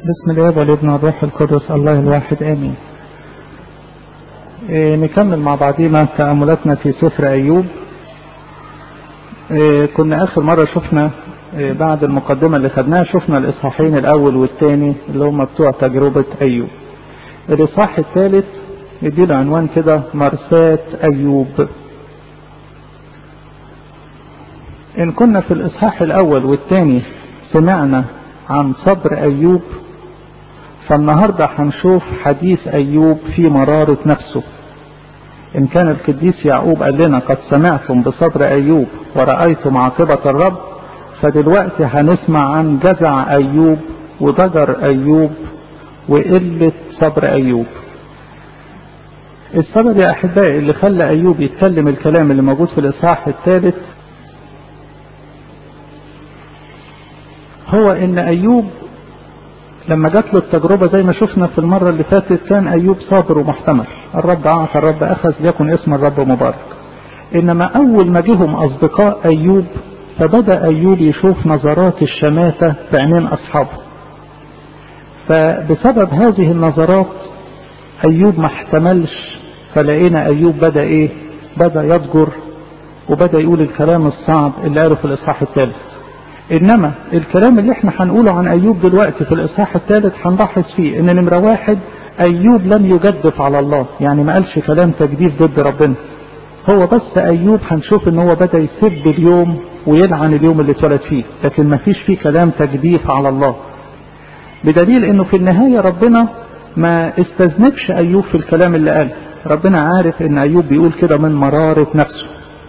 بسم الله والابن والروح القدس الله الواحد امين إيه نكمل مع بعضينا تأملاتنا في سفر ايوب إيه كنا اخر مرة شفنا إيه بعد المقدمة اللي خدناها شفنا الاصحاحين الاول والثاني اللي هم بتوع تجربة ايوب الاصحاح الثالث يديله عنوان كده مرساة ايوب ان كنا في الاصحاح الاول والثاني سمعنا عن صبر ايوب فالنهارده هنشوف حديث ايوب في مرارة نفسه ان كان القديس يعقوب قال لنا قد سمعتم بصبر ايوب ورأيتم عاقبة الرب فدلوقتي هنسمع عن جزع ايوب وضجر ايوب وقلة صبر ايوب السبب يا احبائي اللي خلى ايوب يتكلم الكلام اللي موجود في الاصحاح الثالث هو ان ايوب لما جات له التجربه زي ما شفنا في المره اللي فاتت كان ايوب صابر ومحتمل الرب اعطى الرب اخذ ليكن اسم الرب مبارك انما اول ما جهم اصدقاء ايوب فبدا ايوب يشوف نظرات الشماته بعينين اصحابه فبسبب هذه النظرات ايوب ما احتملش فلقينا ايوب بدا ايه بدا يضجر وبدا يقول الكلام الصعب اللي قاله في الاصحاح الثالث انما الكلام اللي احنا هنقوله عن ايوب دلوقتي في الاصحاح الثالث هنلاحظ فيه ان نمره واحد ايوب لم يجدف على الله يعني ما قالش كلام تجديف ضد ربنا هو بس ايوب هنشوف ان هو بدا يسب اليوم ويلعن اليوم اللي اتولد فيه لكن ما فيش فيه كلام تجديف على الله بدليل انه في النهايه ربنا ما استذنبش ايوب في الكلام اللي قاله ربنا عارف ان ايوب بيقول كده من مراره نفسه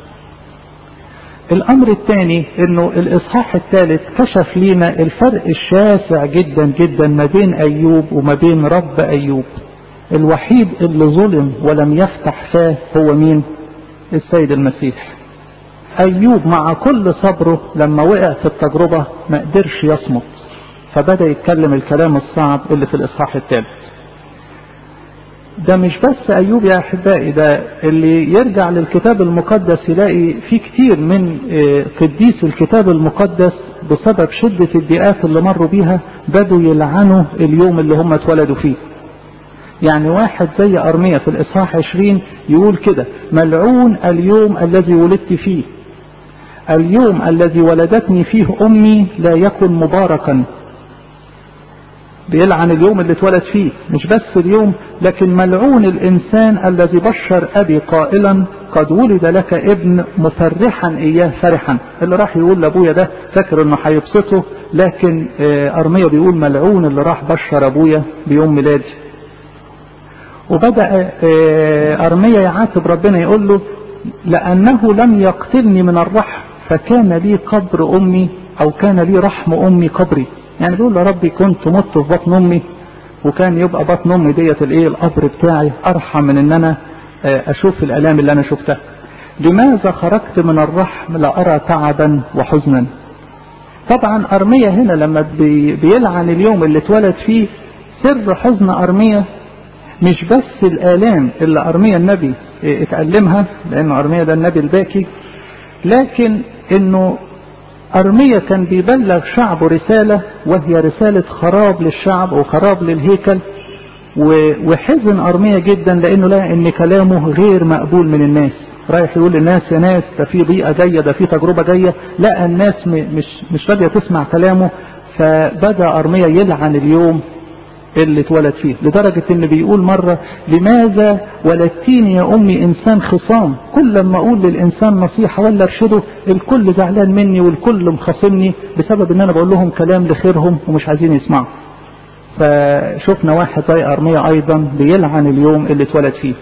الامر الثاني انه الاصحاح الثالث كشف لنا الفرق الشاسع جدا جدا ما بين ايوب وما بين رب ايوب الوحيد اللي ظلم ولم يفتح فاه هو مين السيد المسيح ايوب مع كل صبره لما وقع في التجربة ما قدرش يصمت فبدأ يتكلم الكلام الصعب اللي في الاصحاح الثالث ده مش بس ايوب يا احبائي ده اللي يرجع للكتاب المقدس يلاقي في كتير من قديس الكتاب المقدس بسبب شدة الضيقات اللي مروا بيها بدوا يلعنوا اليوم اللي هم اتولدوا فيه يعني واحد زي أرمية في الإصحاح 20 يقول كده ملعون اليوم الذي ولدت فيه اليوم الذي ولدتني فيه أمي لا يكن مباركا بيلعن اليوم اللي اتولد فيه مش بس اليوم لكن ملعون الإنسان الذي بشر أبي قائلا قد ولد لك ابن مفرحا إياه فرحا اللي راح يقول لأبويا ده فاكر إنه هيبسطه لكن أرمية بيقول ملعون اللي راح بشر أبويا بيوم ميلادي وبدأ أرمية يعاتب ربنا يقول له لأنه لم يقتلني من الرحم فكان لي قبر أمي أو كان لي رحم أمي قبري يعني بيقول يا ربي كنت مت في بطن امي وكان يبقى بطن امي ديت الايه القبر بتاعي ارحم من ان انا اشوف الالام اللي انا شفتها لماذا خرجت من الرحم لارى تعبا وحزنا طبعا ارميه هنا لما بيلعن اليوم اللي اتولد فيه سر حزن ارميه مش بس الالام اللي ارميه النبي اتألمها لانه ارميه ده النبي الباكي لكن انه أرمية كان بيبلغ شعبه رسالة وهي رسالة خراب للشعب وخراب للهيكل وحزن أرمية جدا لأنه لقى إن كلامه غير مقبول من الناس رايح يقول للناس يا ناس ده في ضيقة جاية ده في تجربة جاية لقى الناس مش مش راضية تسمع كلامه فبدأ أرمية يلعن اليوم اللي اتولد فيه لدرجة ان بيقول مرة لماذا ولدتيني يا امي انسان خصام كل لما اقول للانسان نصيحة ولا ارشده الكل زعلان مني والكل مخاصمني بسبب ان انا بقول لهم كلام لخيرهم ومش عايزين يسمعوا فشفنا واحد زي ارمية ايضا بيلعن اليوم اللي اتولد فيه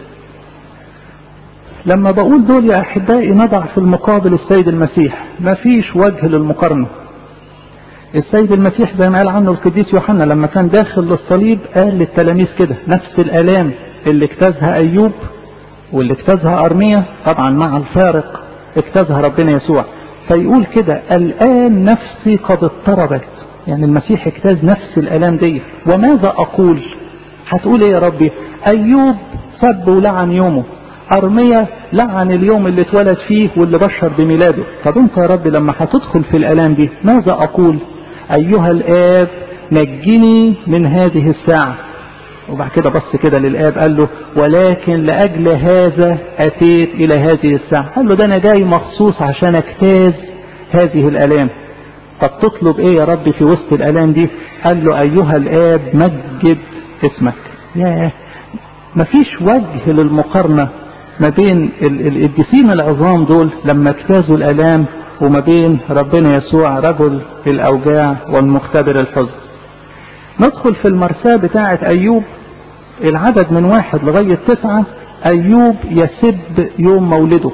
لما بقول دول يا احبائي نضع في المقابل السيد المسيح مفيش وجه للمقارنه السيد المسيح زي ما قال عنه القديس يوحنا لما كان داخل للصليب قال للتلاميذ كده نفس الآلام اللي اجتازها أيوب واللي اجتازها أرمية طبعا مع الفارق اجتازها ربنا يسوع فيقول كده الآن نفسي قد اضطربت يعني المسيح اجتاز نفس الآلام دي وماذا أقول هتقول ايه يا ربي أيوب سب ولعن يومه أرمية لعن اليوم اللي اتولد فيه واللي بشر بميلاده طب انت يا رب لما هتدخل في الآلام دي ماذا أقول أيها الآب نجني من هذه الساعة وبعد كده بص كده للآب قال له ولكن لأجل هذا أتيت إلى هذه الساعة قال له ده أنا جاي مخصوص عشان أجتاز هذه الآلام طب تطلب إيه يا رب في وسط الآلام دي قال له أيها الآب مجد اسمك ياه مفيش وجه للمقارنة ما بين القديسين العظام دول لما اجتازوا الآلام وما بين ربنا يسوع رجل الأوجاع والمختبر الحزن ندخل في المرساة بتاعة أيوب العدد من واحد لغاية تسعة أيوب يسب يوم مولده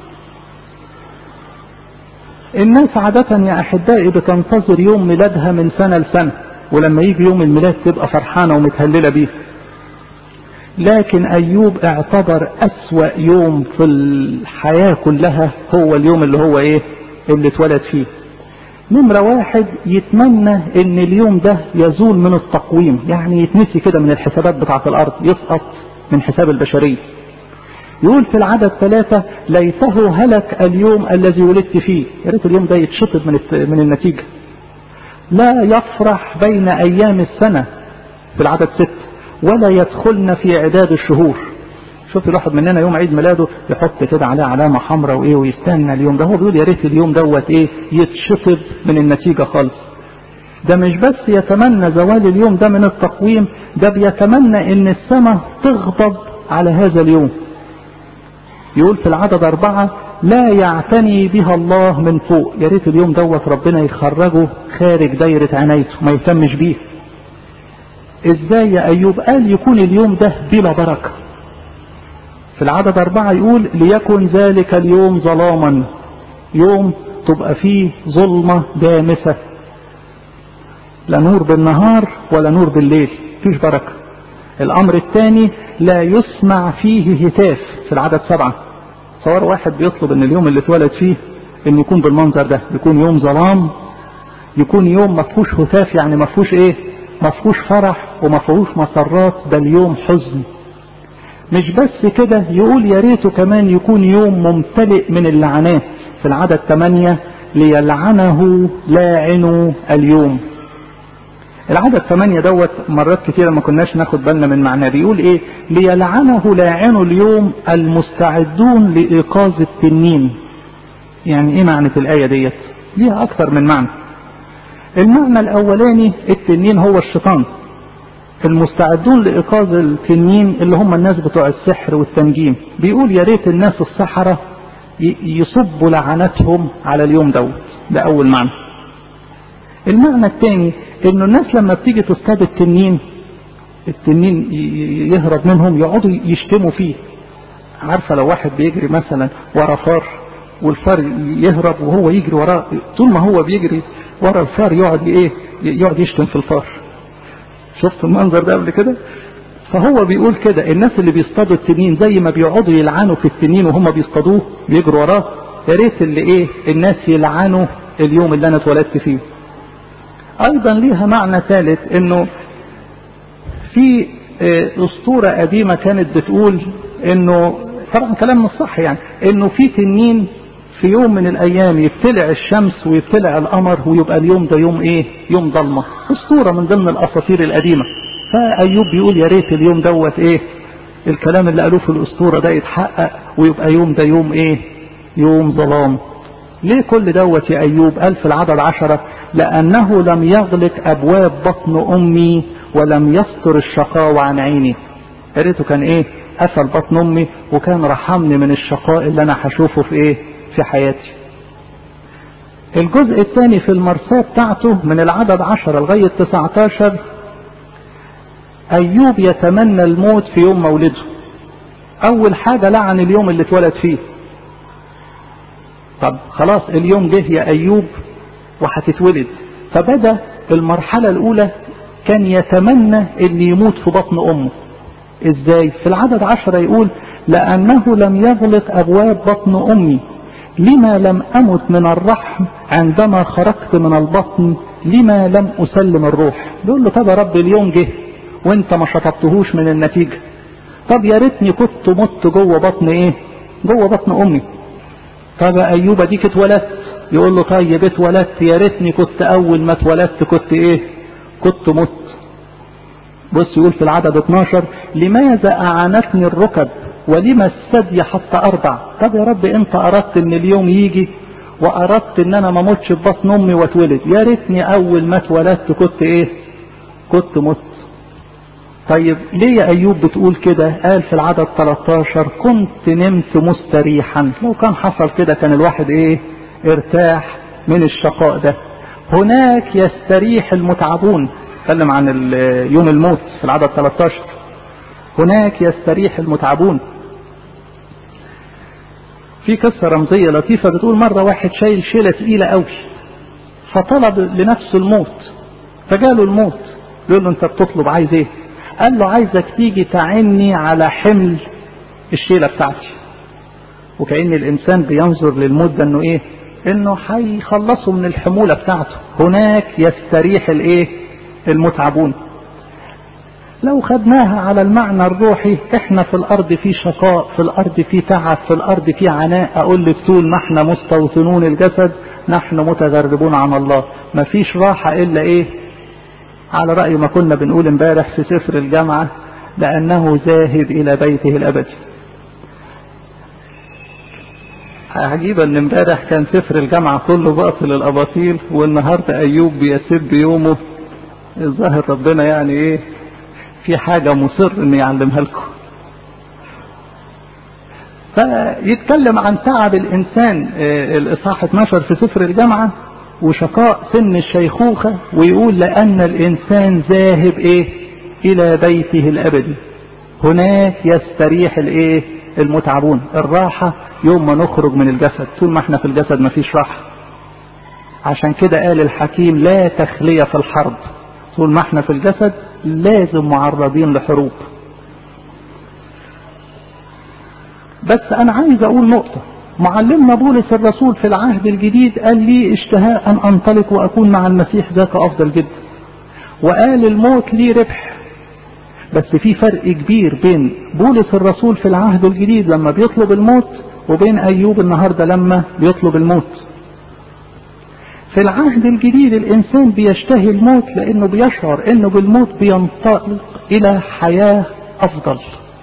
الناس عادة يا أحبائي بتنتظر يوم ميلادها من سنة لسنة ولما يجي يوم الميلاد تبقى فرحانة ومتهللة بيه لكن أيوب اعتبر أسوأ يوم في الحياة كلها هو اليوم اللي هو إيه اللي اتولد فيه نمرة واحد يتمنى ان اليوم ده يزول من التقويم يعني يتنسي كده من الحسابات بتاعة الارض يسقط من حساب البشرية يقول في العدد ثلاثة ليته هلك اليوم الذي ولدت فيه يا ريت اليوم ده يتشطب من من النتيجة لا يفرح بين ايام السنة في العدد ست ولا يدخلن في عداد الشهور شوف الواحد مننا يوم عيد ميلاده يحط كده عليه علامه حمراء وايه ويستنى اليوم ده هو بيقول يا ريت اليوم دوت ايه يتشطب من النتيجه خالص ده مش بس يتمنى زوال اليوم ده من التقويم ده بيتمنى ان السماء تغضب على هذا اليوم يقول في العدد أربعة لا يعتني بها الله من فوق يا ريت اليوم دوت ربنا يخرجه خارج دايرة عنايته ما يهتمش بيه ازاي يا ايوب قال يكون اليوم ده بلا بركه في العدد أربعة يقول ليكن ذلك اليوم ظلاما يوم تبقى فيه ظلمة دامسة لا نور بالنهار ولا نور بالليل فيش بركة الأمر الثاني لا يسمع فيه هتاف في العدد سبعة صور واحد بيطلب ان اليوم اللي اتولد فيه ان يكون بالمنظر ده يكون يوم ظلام يكون يوم ما فيهوش هتاف يعني ما فيهوش ايه ما فيهوش فرح وما فيهوش مسرات بل يوم حزن مش بس كده يقول يا ريته كمان يكون يوم ممتلئ من اللعنات في العدد 8 ليلعنه لاعن اليوم العدد 8 دوت مرات كتيرة ما كناش ناخد بالنا من معناه بيقول ايه ليلعنه لاعن اليوم المستعدون لإيقاظ التنين يعني ايه معنى الآية ديت ليها أكثر من معنى المعنى الأولاني التنين هو الشيطان المستعدون لإيقاظ التنين اللي هم الناس بتوع السحر والتنجيم بيقول يا ريت الناس السحرة يصبوا لعنتهم على اليوم دوت ده أول معنى المعنى الثاني انه الناس لما بتيجي تصطاد التنين التنين يهرب منهم يقعدوا يشتموا فيه عارفه لو واحد بيجري مثلا ورا فار والفار يهرب وهو يجري وراه طول ما هو بيجري ورا الفار يقعد ايه يقعد يشتم في الفار شفت المنظر ده قبل كده فهو بيقول كده الناس اللي بيصطادوا التنين زي ما بيقعدوا يلعنوا في التنين وهم بيصطادوه بيجروا وراه يا ريت اللي ايه الناس يلعنوا اليوم اللي انا اتولدت فيه ايضا ليها معنى ثالث انه في اسطوره قديمه كانت بتقول انه طبعا كلام مش صح يعني انه في تنين في يوم من الايام يبتلع الشمس ويبتلع القمر ويبقى اليوم ده يوم ايه يوم ضلمه اسطوره من ضمن الاساطير القديمه فايوب بيقول يا ريت اليوم دوت ايه الكلام اللي قالوه في الاسطوره ده يتحقق ويبقى يوم ده يوم ايه يوم ظلام ليه كل دوت يا ايوب قال في العدد عشرة لانه لم يغلق ابواب بطن امي ولم يستر الشقاوة عن عيني يا ريته كان ايه قفل بطن امي وكان رحمني من الشقاء اللي انا هشوفه في ايه في حياتي الجزء الثاني في المرساة بتاعته من العدد عشرة لغاية 19 أيوب يتمنى الموت في يوم مولده أول حاجة لعن اليوم اللي اتولد فيه طب خلاص اليوم جه يا أيوب وهتتولد فبدأ المرحلة الأولى كان يتمنى أن يموت في بطن أمه إزاي في العدد عشرة يقول لأنه لم يغلق أبواب بطن أمي لما لم أمت من الرحم عندما خرجت من البطن لما لم أسلم الروح بيقول له طب يا رب اليوم جه وانت ما شطبتهوش من النتيجة طب يا ريتني كنت مت جوه بطن ايه جوه بطن امي طب ايوب اديك اتولدت يقول له طيب اتولدت يا ريتني كنت اول ما اتولدت كنت ايه كنت مت بص يقول في العدد 12 لماذا أعانتني الركب ولما الثدي حتى أرضع طب يا رب أنت أردت أن اليوم يجي وأردت أن أنا ما موتش في بطن أمي واتولد يا ريتني أول ما اتولدت كنت إيه كنت مت طيب ليه يا أيوب بتقول كده قال في العدد 13 كنت نمت مستريحا لو كان حصل كده كان الواحد إيه ارتاح من الشقاء ده هناك يستريح المتعبون تكلم عن يوم الموت في العدد 13 هناك يستريح المتعبون في قصة رمزية لطيفة بتقول مرة واحد شايل شيلة تقيلة قوي فطلب لنفسه الموت فجاله الموت يقول له انت بتطلب عايز ايه قال له عايزك تيجي تعني على حمل الشيلة بتاعتي وكأن الإنسان بينظر للموت ده انه ايه انه هيخلصه من الحمولة بتاعته هناك يستريح الايه المتعبون لو خدناها على المعنى الروحي احنا في الارض في شقاء في الارض في تعب في الارض في عناء اقول لك طول ما احنا مستوطنون الجسد نحن متغربون عن الله مفيش راحة الا ايه على رأي ما كنا بنقول امبارح في سفر الجامعة لأنه ذاهب إلى بيته الأبدي عجيبة ان امبارح كان سفر الجامعة كله باطل الأباطيل والنهاردة أيوب بيسب يومه الظاهر ربنا يعني ايه في حاجة مصر ان يعلمها لكم فيتكلم عن تعب الإنسان الإصحاح 12 في سفر الجامعة وشقاء سن الشيخوخة ويقول لأن الإنسان ذاهب إيه إلى بيته الأبدي هناك يستريح الإيه المتعبون الراحة يوم ما نخرج من الجسد طول ما احنا في الجسد مفيش راحة عشان كده قال الحكيم لا تخلية في الحرب طول ما احنا في الجسد لازم معرضين لحروب بس انا عايز اقول نقطة معلمنا بولس الرسول في العهد الجديد قال لي اشتهاء ان انطلق واكون مع المسيح ذاك افضل جدا وقال الموت لي ربح بس في فرق كبير بين بولس الرسول في العهد الجديد لما بيطلب الموت وبين ايوب النهارده لما بيطلب الموت في العهد الجديد الانسان بيشتهي الموت لانه بيشعر انه بالموت بينطلق الى حياه افضل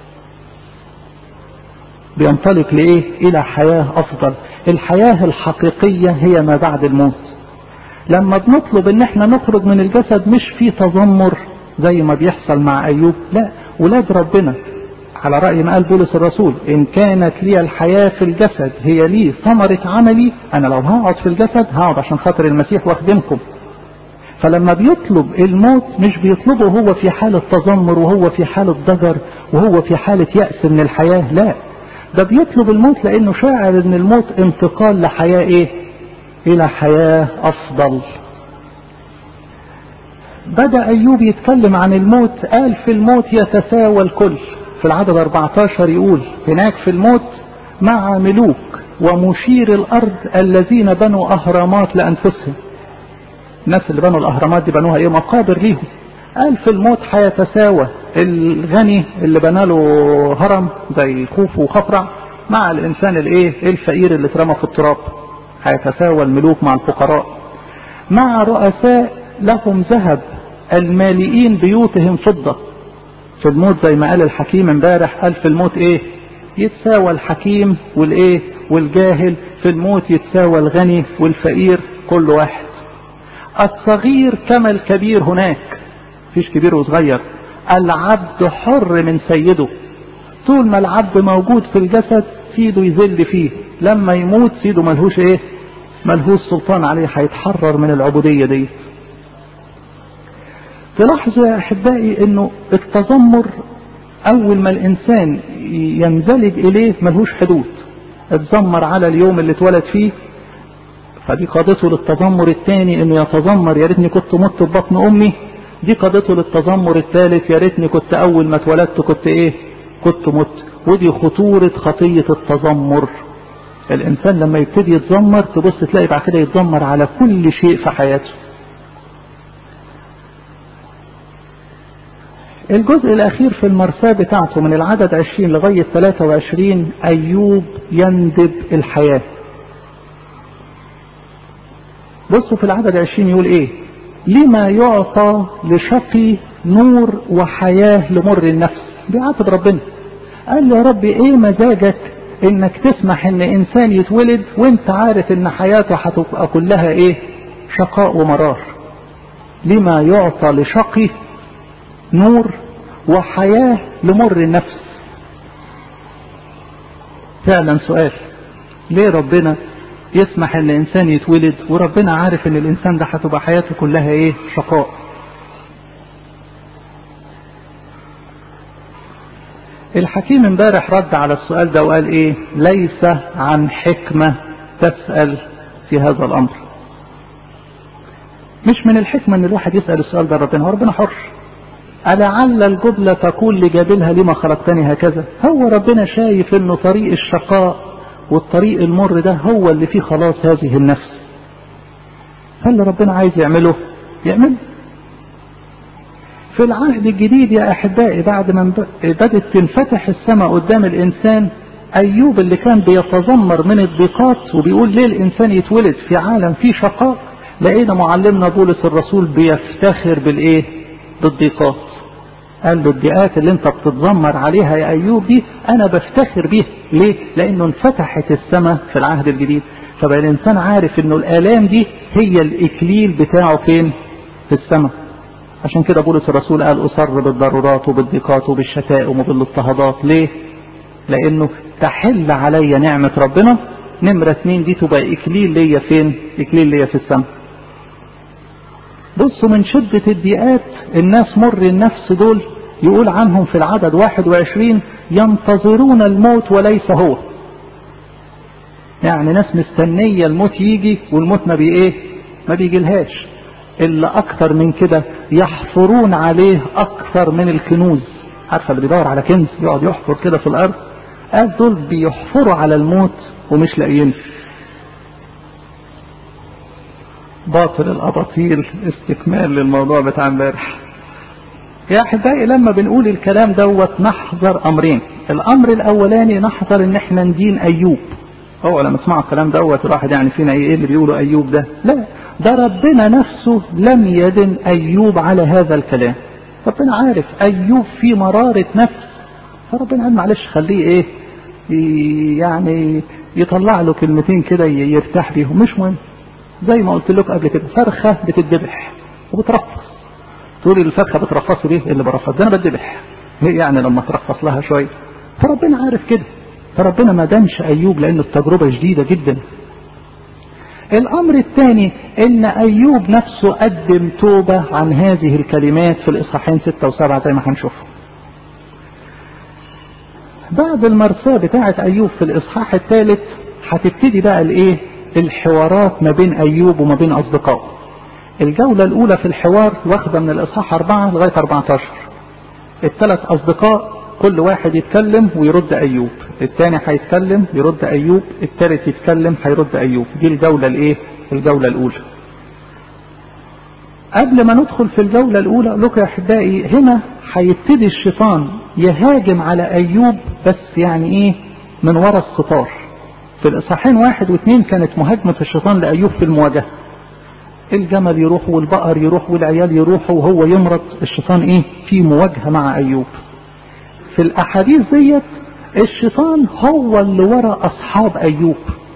بينطلق لايه الى حياه افضل الحياه الحقيقيه هي ما بعد الموت لما بنطلب ان احنا نخرج من الجسد مش في تذمر زي ما بيحصل مع ايوب لا ولاد ربنا على رأي ما قال بولس الرسول إن كانت لي الحياة في الجسد هي لي ثمرة عملي أنا لو هقعد في الجسد هقعد عشان خاطر المسيح واخدمكم فلما بيطلب الموت مش بيطلبه هو في حالة تذمر وهو في حالة ضجر وهو في حالة يأس من الحياة لا ده بيطلب الموت لأنه شاعر إن الموت انتقال لحياة إيه؟ إلى حياة أفضل بدأ أيوب يتكلم عن الموت قال في الموت يتساوى الكل في العدد 14 يقول هناك في الموت مع ملوك ومشير الأرض الذين بنوا أهرامات لأنفسهم الناس اللي بنوا الأهرامات دي بنوها إيه مقابر ليهم قال في الموت هيتساوى الغني اللي بنى له هرم زي خوف وخفرع مع الإنسان الإيه الفقير اللي اترمى في التراب هيتساوى الملوك مع الفقراء مع رؤساء لهم ذهب المالئين بيوتهم فضة في الموت زي ما قال الحكيم امبارح قال في الموت ايه يتساوى الحكيم والايه والجاهل في الموت يتساوى الغني والفقير كل واحد الصغير كما الكبير هناك فيش كبير وصغير العبد حر من سيده طول ما العبد موجود في الجسد سيده يذل فيه لما يموت سيده ملهوش ايه ملهوش سلطان عليه هيتحرر من العبودية دي تلاحظوا يا احبائي انه التذمر اول ما الانسان ينزلج اليه ملهوش حدود اتذمر على اليوم اللي اتولد فيه فدي قادته للتذمر الثاني انه يتذمر يا ريتني كنت مت في بطن امي دي قادته للتذمر الثالث يا ريتني كنت اول ما اتولدت كنت ايه كنت مت ودي خطورة خطية التذمر الانسان لما يبتدي يتذمر تبص تلاقي بعد كده يتذمر على كل شيء في حياته الجزء الأخير في المرساة بتاعته من العدد 20 لغاية 23 أيوب يندب الحياة بصوا في العدد 20 يقول إيه لما يعطى لشقي نور وحياة لمر النفس بيعاتب ربنا قال له يا رب ايه مزاجك انك تسمح ان انسان يتولد وانت عارف ان حياته هتبقى كلها ايه شقاء ومرار لما يعطى لشقي نور وحياة لمر النفس فعلا سؤال ليه ربنا يسمح ان الانسان يتولد وربنا عارف ان الانسان ده هتبقى حياته كلها ايه شقاء الحكيم امبارح رد على السؤال ده وقال ايه ليس عن حكمة تسأل في هذا الامر مش من الحكمة ان الواحد يسأل السؤال ده ربنا هو ربنا حر ألعل الجبلة تقول لجابلها لما خلقتني هكذا هو ربنا شايف انه طريق الشقاء والطريق المر ده هو اللي فيه خلاص هذه النفس فاللي ربنا عايز يعمله يعمله في العهد الجديد يا أحبائي بعد ما بدت تنفتح السماء قدام الإنسان أيوب اللي كان بيتذمر من الضيقات وبيقول ليه الإنسان يتولد في عالم فيه شقاء لقينا معلمنا بولس الرسول بيفتخر بالإيه؟ بالضيقات قال له الضيقات اللي انت بتتذمر عليها يا أيوب دي أنا بفتخر بيها ليه؟ لأنه انفتحت السماء في العهد الجديد فبقى الإنسان عارف إنه الآلام دي هي الإكليل بتاعه فين؟ في السماء عشان كده بولس الرسول قال أصر بالضرورات وبالضيقات وبالشتائم وبالاضطهادات ليه؟ لأنه تحل عليا نعمة ربنا نمرة اتنين دي تبقى إكليل ليا فين؟ إكليل ليا في السماء. بصوا من شدة الضيقات الناس مر النفس دول يقول عنهم في العدد 21 ينتظرون الموت وليس هو. يعني ناس مستنية الموت يجي والموت ما بي ايه؟ ما بيجيلهاش. إلا أكثر من كده يحفرون عليه أكثر من الكنوز عارفة اللي بيدور على كنز يقعد يحفر كده في الأرض قال دول بيحفروا على الموت ومش لاقيين باطل الأباطيل استكمال للموضوع بتاع امبارح يا أحبائي لما بنقول الكلام دوت نحذر أمرين الأمر الأولاني نحذر إن احنا ندين أيوب هو لما اسمعوا الكلام دوت الواحد يعني فينا ايه اللي بيقولوا أيوب ده لا ده ربنا نفسه لم يدن أيوب على هذا الكلام ربنا عارف أيوب في مرارة نفس فربنا قال معلش خليه إيه يعني يطلع له كلمتين كده يرتاح بيهم مش مهم زي ما قلت لكم قبل كده فرخة بتتذبح وبترفص تقول الفرخة بترفصوا ليه اللي برفص ده أنا بتذبح ليه يعني لما ترفص لها شوية فربنا عارف كده فربنا ما دانش أيوب لأن التجربة شديدة جدا الأمر الثاني إن أيوب نفسه قدم توبة عن هذه الكلمات في الإصحاحين ستة وسبعة زي ما هنشوف. بعد المرساة بتاعة أيوب في الإصحاح الثالث هتبتدي بقى الإيه؟ الحوارات ما بين أيوب وما بين أصدقائه. الجولة الأولى في الحوار واخدة من الإصحاح أربعة لغاية 14. الثلاث أصدقاء كل واحد يتكلم ويرد أيوب الثاني هيتكلم يرد أيوب الثالث يتكلم هيرد أيوب دي الجولة الإيه الجولة الأولى قبل ما ندخل في الجولة الأولى لك يا أحبائي هنا هيبتدي الشيطان يهاجم على أيوب بس يعني إيه من وراء الستار في الإصحاحين واحد واثنين كانت مهاجمة الشيطان لأيوب في المواجهة الجمل يروح والبقر يروح والعيال يروحوا وهو يمرض الشيطان ايه في مواجهة مع أيوب في الأحاديث ديت الشيطان هو اللي ورا أصحاب أيوب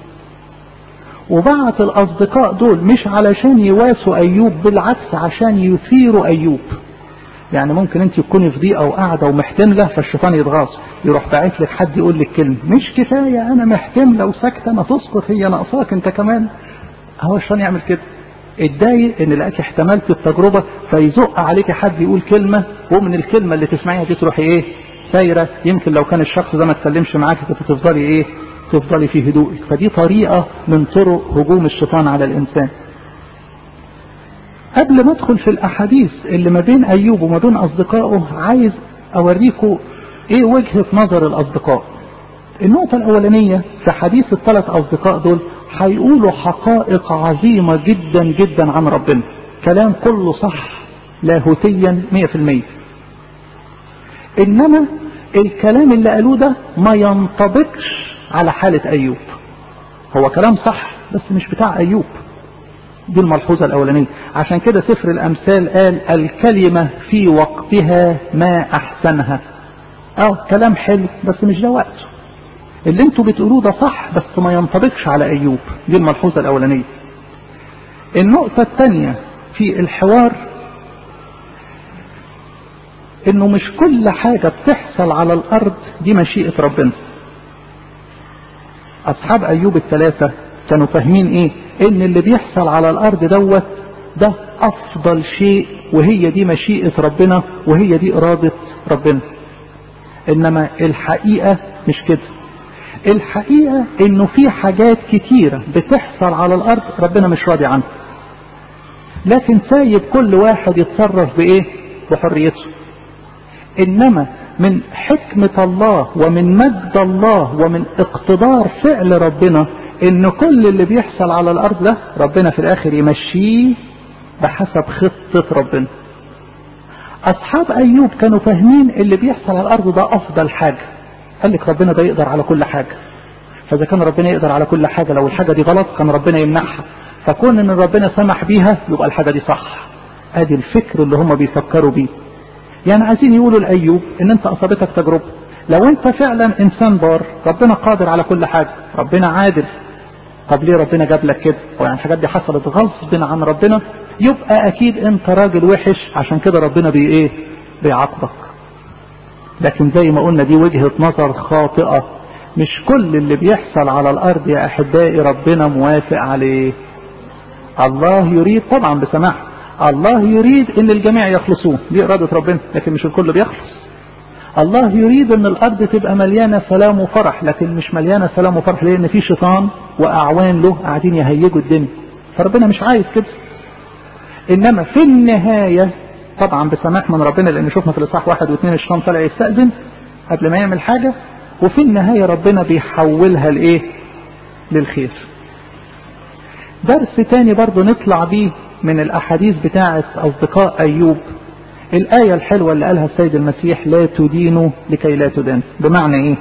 وبعت الأصدقاء دول مش علشان يواسوا أيوب بالعكس عشان يثيروا أيوب يعني ممكن انت تكوني في ضيقه وقاعده ومحتمله فالشيطان يتغاظ يروح باعت لك حد يقول لك كلمه مش كفايه انا محتمله وساكته ما تسقط هي ناقصاك انت كمان هو الشيطان يعمل كده اتضايق ان لقاك احتملت التجربه فيزق عليك حد يقول كلمه ومن الكلمه اللي تسمعيها دي تروحي ايه سايره يمكن لو كان الشخص ده ما اتكلمش معاك كنت تفضلي ايه تفضلي في هدوءك فدي طريقه من طرق هجوم الشيطان على الانسان قبل ما ادخل في الاحاديث اللي ما بين ايوب وما بين اصدقائه عايز اوريكم ايه وجهه نظر الاصدقاء النقطة الأولانية في حديث الثلاث أصدقاء دول هيقولوا حقائق عظيمة جدا جدا عن ربنا كلام كله صح لاهوتيا مية في المية إنما الكلام اللي قالوه ده ما ينطبقش على حالة أيوب هو كلام صح بس مش بتاع أيوب دي الملحوظة الأولانية عشان كده سفر الأمثال قال الكلمة في وقتها ما أحسنها اه كلام حلو بس مش ده وقته اللي انتوا بتقولوه ده صح بس ما ينطبقش على أيوب دي الملحوظة الأولانية النقطة الثانية في الحوار انه مش كل حاجة بتحصل على الارض دي مشيئة ربنا اصحاب ايوب الثلاثة كانوا فاهمين ايه ان اللي بيحصل على الارض دوت ده افضل شيء وهي دي مشيئة ربنا وهي دي ارادة ربنا انما الحقيقة مش كده الحقيقة انه في حاجات كتيرة بتحصل على الارض ربنا مش راضي عنها لكن سايب كل واحد يتصرف بايه بحريته انما من حكمة الله ومن مجد الله ومن اقتدار فعل ربنا ان كل اللي بيحصل على الارض ده ربنا في الاخر يمشيه بحسب خطة ربنا اصحاب ايوب كانوا فاهمين اللي بيحصل على الارض ده افضل حاجة قال لك ربنا ده يقدر على كل حاجة فاذا كان ربنا يقدر على كل حاجة لو الحاجة دي غلط كان ربنا يمنعها فكون ان ربنا سمح بيها يبقى الحاجة دي صح ادي الفكر اللي هم بيفكروا بيه يعني عايزين يقولوا لأيوب ان انت اصابتك تجربة لو انت فعلا انسان بار ربنا قادر على كل حاجة ربنا عادل طب ليه ربنا جاب لك كده يعني الحاجات دي حصلت غصب عن ربنا يبقى اكيد انت راجل وحش عشان كده ربنا بي ايه بيعاقبك لكن زي ما قلنا دي وجهة نظر خاطئة مش كل اللي بيحصل على الارض يا احبائي ربنا موافق عليه الله يريد طبعا بسماح الله يريد ان الجميع يخلصون دي ارادة ربنا لكن مش الكل بيخلص الله يريد ان الارض تبقى مليانة سلام وفرح لكن مش مليانة سلام وفرح لان في شيطان واعوان له قاعدين يهيجوا الدنيا فربنا مش عايز كده انما في النهاية طبعا بسماح من ربنا لان شفنا في الاصحاح واحد واثنين الشيطان طلع يستأذن قبل ما يعمل حاجة وفي النهاية ربنا بيحولها لايه للخير درس تاني برضو نطلع بيه من الاحاديث بتاعه اصدقاء ايوب الايه الحلوه اللي قالها السيد المسيح لا تدينوا لكي لا تدان بمعنى ايه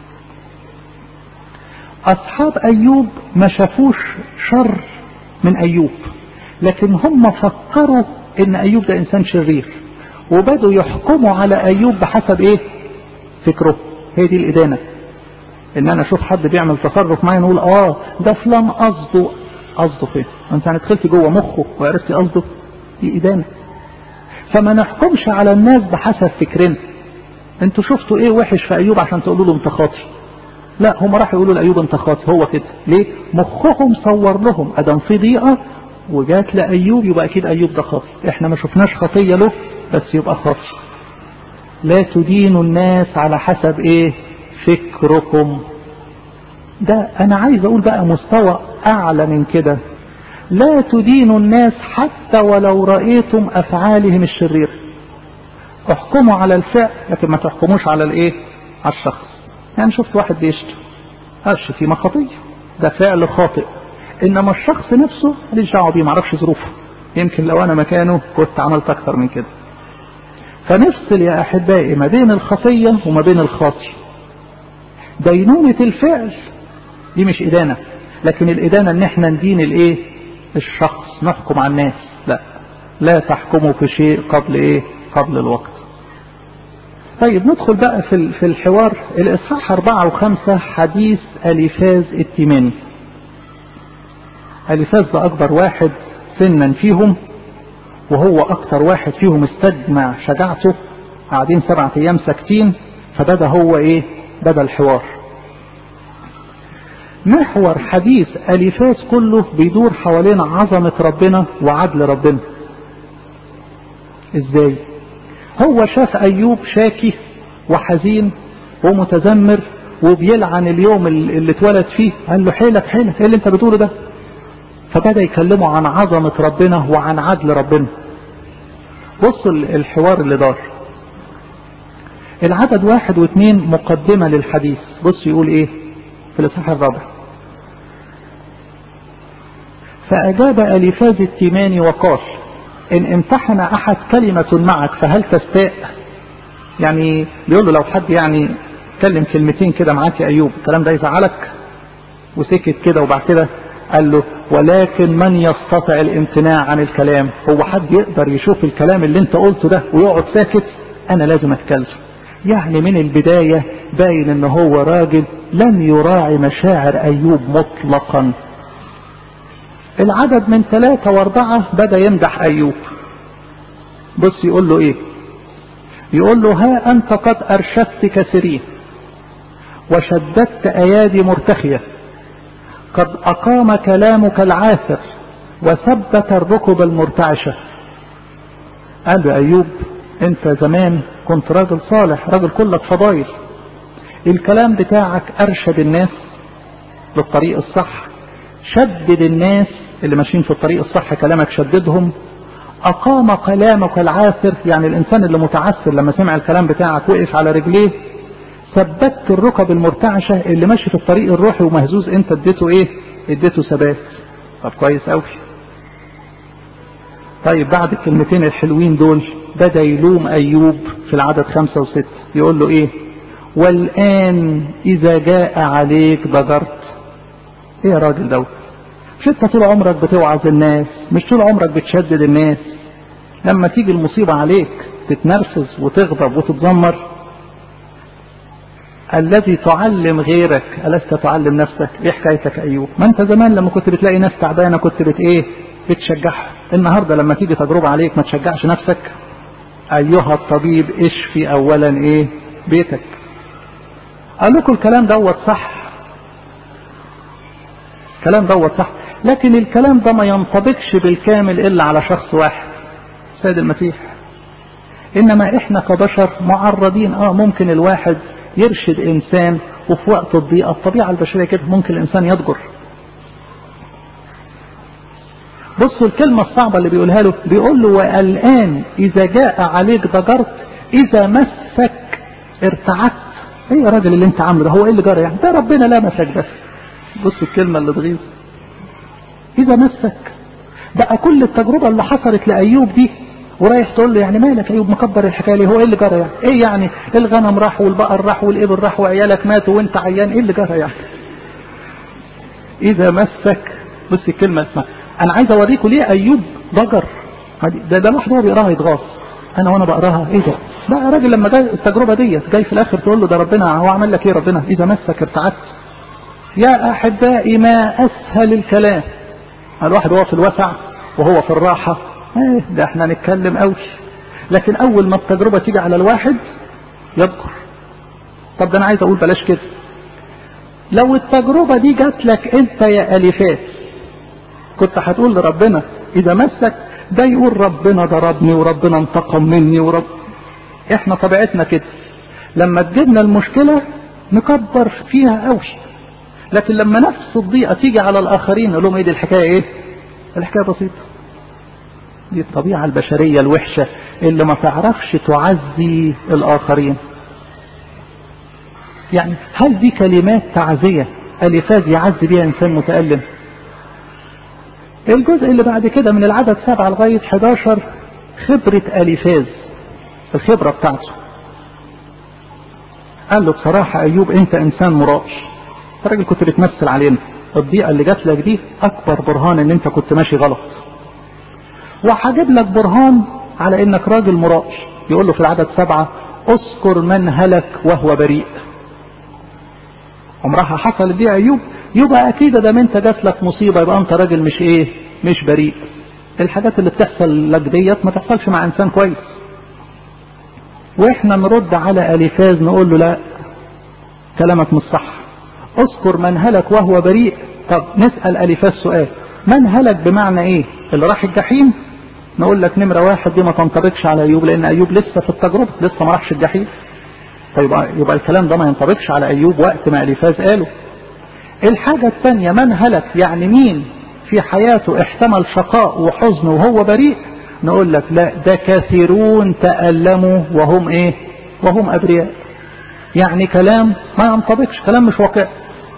اصحاب ايوب ما شافوش شر من ايوب لكن هم فكروا ان ايوب ده انسان شرير وبدوا يحكموا على ايوب بحسب ايه فكره هي دي الادانه ان انا اشوف حد بيعمل تصرف معين نقول اه ده فلان قصده قصده فين انت يعني دخلت جوه مخه وعرفتي قصده دي ادانه فما نحكمش على الناس بحسب فكرنا انتوا شفتوا ايه وحش في ايوب عشان تقولوا له انت خاطي لا هم راحوا يقولوا لايوب انت خاطي هو كده ليه مخهم صور لهم ادم في ضيقه وجات لايوب يبقى اكيد ايوب ده خاطي احنا ما شفناش خطيه له بس يبقى خاطي لا تدينوا الناس على حسب ايه فكركم ده انا عايز اقول بقى مستوى اعلى من كده لا تدينوا الناس حتى ولو رأيتم افعالهم الشريرة احكموا على الفعل لكن ما تحكموش على الايه على الشخص يعني شفت واحد بيشتم الشتيمة خطية ده فعل خاطئ انما الشخص نفسه ماليش دعوه بيه معرفش ظروفه يمكن لو انا مكانه كنت عملت اكتر من كده فنفصل يا احبائي ما بين الخطيه وما بين الخاطي دينونة الفعل دي مش إدانة لكن الإدانة إن إحنا ندين الإيه؟ الشخص نحكم على الناس لا لا تحكموا في شيء قبل إيه؟ قبل الوقت. طيب ندخل بقى في في الحوار الإصحاح أربعة وخمسة حديث أليفاز التيماني. أليفاز ده أكبر واحد سنا فيهم وهو أكتر واحد فيهم استجمع شجاعته قاعدين سبعة أيام ساكتين فبدأ هو إيه؟ بدأ الحوار. محور حديث أليفاز كله بيدور حوالين عظمة ربنا وعدل ربنا ازاي هو شاف أيوب شاكي وحزين ومتذمر وبيلعن اليوم اللي اتولد فيه قال له حيلك حيلك ايه اللي انت بتقوله ده فبدأ يكلمه عن عظمة ربنا وعن عدل ربنا بصوا الحوار اللي دار العدد واحد واثنين مقدمة للحديث بص يقول ايه في الإصحاح الرابع فأجاب أليفاز التيماني وقال إن امتحن أحد كلمة معك فهل تستاء يعني بيقول له لو حد يعني اتكلم كلمتين كده معاك يا أيوب الكلام ده يزعلك وسكت كده وبعد كده قال له ولكن من يستطيع الامتناع عن الكلام هو حد يقدر يشوف الكلام اللي انت قلته ده ويقعد ساكت انا لازم اتكلم يعني من البداية باين ان هو راجل لم يراعي مشاعر ايوب مطلقا العدد من ثلاثة واربعة بدأ يمدح ايوب بص يقول له ايه يقول له ها انت قد ارشدت كثيرين وشددت ايادي مرتخية قد اقام كلامك العاثر وثبت الركب المرتعشة قال له ايوب انت زمان كنت راجل صالح راجل كلك فضايل الكلام بتاعك ارشد الناس للطريق الصح شدد الناس اللي ماشيين في الطريق الصح كلامك شددهم اقام كلامك العاثر يعني الانسان اللي متعثر لما سمع الكلام بتاعك وقف على رجليه ثبتت الركب المرتعشة اللي ماشي في الطريق الروحي ومهزوز انت اديته ايه اديته ثبات طب كويس قوي طيب بعد الكلمتين الحلوين دول بدأ يلوم أيوب في العدد خمسة وستة يقول له إيه والآن إذا جاء عليك ضجرت إيه يا راجل دوت مش أنت طول عمرك بتوعظ الناس مش طول عمرك بتشدد الناس لما تيجي المصيبة عليك تتنرفز وتغضب وتتذمر الذي تعلم غيرك ألست تعلم نفسك ايه حكايتك ايوب ما انت زمان لما كنت بتلاقي ناس تعبانه كنت بت ايه بتشجعها النهارده لما تيجي تجربه عليك ما تشجعش نفسك ايها الطبيب اشفي اولا ايه بيتك قال لكم الكلام دوت صح الكلام دوت صح لكن الكلام ده ما ينطبقش بالكامل الا على شخص واحد سيد المسيح انما احنا كبشر معرضين اه ممكن الواحد يرشد انسان وفي وقت الضيقه الطبيعه البشريه كده ممكن الانسان يضجر بصوا الكلمة الصعبة اللي بيقولها له بيقول له والآن إذا جاء عليك ضجرت إذا مسك ارتعدت ايه يا راجل اللي انت عامله ده هو ايه اللي جرى يعني ده ربنا لمسك بس بصوا الكلمة اللي تغيظ إذا مسك بقى كل التجربة اللي حصلت لأيوب دي ورايح تقول له يعني مالك أيوب مكبر الحكاية ليه هو ايه اللي جرى يعني ايه يعني الغنم راح والبقر راح والإبل راح وعيالك ماتوا وانت عيان ايه اللي جرى يعني إذا مسك بص الكلمة اسمها انا عايز اوريكم ليه ايوب ضجر ده ده لوحده هو بيقراها يتغاظ انا وانا بقراها ايه ده لا يا راجل لما جاي التجربه ديت جاي في الاخر تقول له ده ربنا هو عمل لك ايه ربنا اذا مسك ارتعدت يا احبائي ما اسهل الكلام الواحد هو في الوسع وهو في الراحه ايه ده احنا نتكلم قوي لكن اول ما التجربه تيجي على الواحد يذكر طب ده انا عايز اقول بلاش كده لو التجربه دي جات لك انت يا الفات كنت هتقول لربنا اذا مسك ده يقول ربنا ضربني وربنا انتقم مني ورب احنا طبيعتنا كده لما تجيبنا المشكله نكبر فيها قوي لكن لما نفس الضيقه تيجي على الاخرين نقول لهم ايه دي الحكايه ايه الحكايه بسيطه دي الطبيعه البشريه الوحشه اللي ما تعرفش تعزي الاخرين يعني هل دي كلمات تعزيه الفاز يعزي بيها انسان متالم الجزء اللي بعد كده من العدد سبعة لغاية 11 خبرة أليفاز الخبرة بتاعته قال له بصراحة أيوب أنت إنسان مراش راجل كنت بتمثل علينا الضيقة اللي جات لك دي أكبر برهان إن أنت كنت ماشي غلط وهجيب لك برهان على إنك راجل مراش يقول له في العدد سبعة اذكر من هلك وهو بريء عمرها حصلت دي أيوب يبقى اكيد ده انت جات لك مصيبه يبقى انت راجل مش ايه مش بريء الحاجات اللي بتحصل لك ديت ما تحصلش مع انسان كويس واحنا نرد على اليفاز نقول له لا كلامك مش صح اذكر من هلك وهو بريء طب نسال اليفاز سؤال من هلك بمعنى ايه اللي راح الجحيم نقول لك نمره واحد دي ما تنطبقش على ايوب لان ايوب لسه في التجربه لسه ما راحش الجحيم طيب يبقى الكلام ده ما ينطبقش على ايوب وقت ما اليفاز قاله الحاجة الثانية من هلك يعني مين في حياته احتمل شقاء وحزن وهو بريء نقول لك لا ده كثيرون تألموا وهم ايه وهم ابرياء يعني كلام ما ينطبقش كلام مش واقع